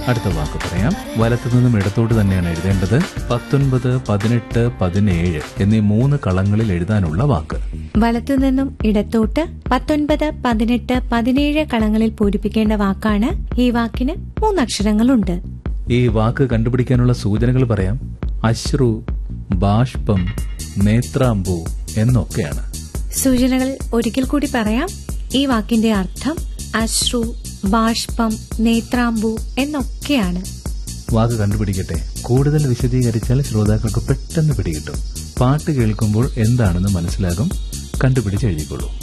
അടുത്ത വാക്ക് പറയാം വലത്തു നിന്നും ഇടത്തോട്ട് തന്നെയാണ് എഴുതേണ്ടത് പത്തൊൻപത് പതിനെട്ട് പതിനേഴ് എന്നീ മൂന്ന് കളങ്ങളിൽ എഴുതാനുള്ള വാക്ക് വലത്തുനിന്നും ഇടത്തോട്ട് പത്തൊൻപത് പതിനെട്ട് പതിനേഴ് കളങ്ങളിൽ പൂരിപ്പിക്കേണ്ട വാക്കാണ് ഈ വാക്കിന് മൂന്നക്ഷരങ്ങളുണ്ട് ഈ വാക്ക് കണ്ടുപിടിക്കാനുള്ള സൂചനകൾ പറയാം അശ്രു ബാഷ്പം നേത്രാംബു എന്നൊക്കെയാണ് സൂചനകൾ ഒരിക്കൽ കൂടി പറയാം ഈ വാക്കിന്റെ അർത്ഥം അശ്രു ബാഷ്പം നേത്രാംബു എന്നൊക്കെയാണ് വാക്ക് കണ്ടുപിടിക്കട്ടെ കൂടുതൽ വിശദീകരിച്ചാൽ ശ്രോതാക്കൾക്ക് പെട്ടെന്ന് പിടികിട്ടും പാട്ട് കേൾക്കുമ്പോൾ എന്താണെന്ന് മനസ്സിലാകും കണ്ടുപിടിച്ച് എഴുതിക്കൊള്ളൂ